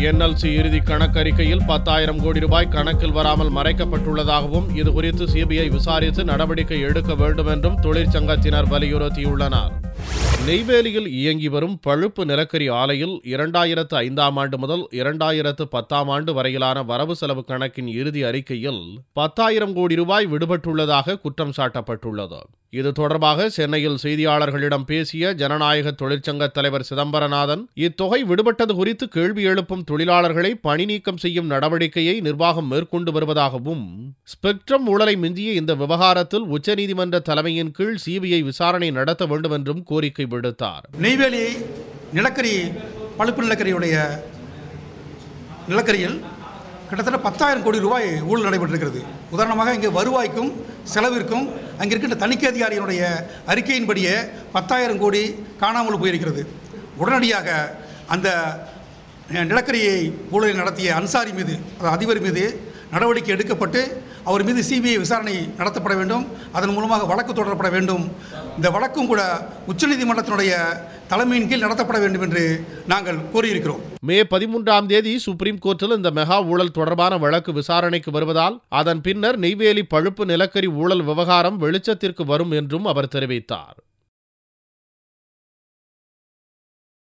NLC இறுதி கணக்கறிக்கையில் பத்தாயிரம் கோடி ரூபாய் கணக்கில் வராமல் மறைக்கப்பட்டுள்ளதாகவும் இதுகுறித்து சிபிஐ விசாரித்து நடவடிக்கை எடுக்க வேண்டும் என்றும் தொழிற்சங்கத்தினர் வலியுறுத்தியுள்ளனர் நெய்வேலியில் இயங்கி வரும் பழுப்பு நிலக்கரி ஆலையில் இரண்டாயிரத்து ஐந்தாம் ஆண்டு முதல் இரண்டாயிரத்து பத்தாம் ஆண்டு வரையிலான வரவு செலவு கணக்கின் இறுதி அறிக்கையில் பத்தாயிரம் கோடி ரூபாய் விடுபட்டுள்ளதாக குற்றம் சாட்டப்பட்டுள்ளது இது தொடர்பாக சென்னையில் செய்தியாளர்களிடம் பேசிய ஜனநாயக தொழிற்சங்க தலைவர் சிதம்பரநாதன் இத்தொகை விடுபட்டது குறித்து கேள்வி எழுப்பும் தொழிலாளர்களை பணி நீக்கம் செய்யும் நடவடிக்கையை நிர்வாகம் மேற்கொண்டு வருவதாகவும் ஸ்பெக்ட்ரம் ஊழலை மிஞ்சிய இந்த விவகாரத்தில் உச்சநீதிமன்ற தலைமையின் கீழ் சிபிஐ விசாரணை நடத்த வேண்டும் என்றும் கோரிக்கை விடுத்தார் நெய்வேலி நிலக்கரி பழுப்பு நிலக்கரியுடைய நிலக்கரியில் கிட்டத்தட்ட பத்தாயிரம் கோடி ரூபாய் ஊழல் நடைபெற்றிருக்கிறது உதாரணமாக இங்கே வருவாய்க்கும் செலவிற்கும் அங்கே இருக்கின்ற தணிக்கை அதிகாரியினுடைய அறிக்கையின்படியே பத்தாயிரம் கோடி காணாமல் போயிருக்கிறது உடனடியாக அந்த அஹ், நிலக்கரியை ஊழலை நடத்திய அன்சாரி மீது அதாவது அதிபர் மீது நடவடிக்கை எடுக்கப்பட்டு அவர் மீது சிபிஐ விசாரணை நடத்தப்பட வேண்டும் அதன் மூலமாக வழக்கு தொடரப்பட வேண்டும் இந்த வழக்கும் கூட உச்சநீதிமன்றத்தினுடைய தலைமையின் கீழ் நடத்தப்பட வேண்டும் என்று நாங்கள் கோரியிருக்கிறோம் மே பதிமூன்றாம் தேதி சுப்ரீம் கோர்ட்டில் இந்த மெகா ஊழல் தொடர்பான வழக்கு விசாரணைக்கு வருவதால் அதன் பின்னர் நெய்வேலி பழுப்பு நிலக்கரி ஊழல் விவகாரம் வெளிச்சத்திற்கு வரும் என்றும் அவர் தெரிவித்தார்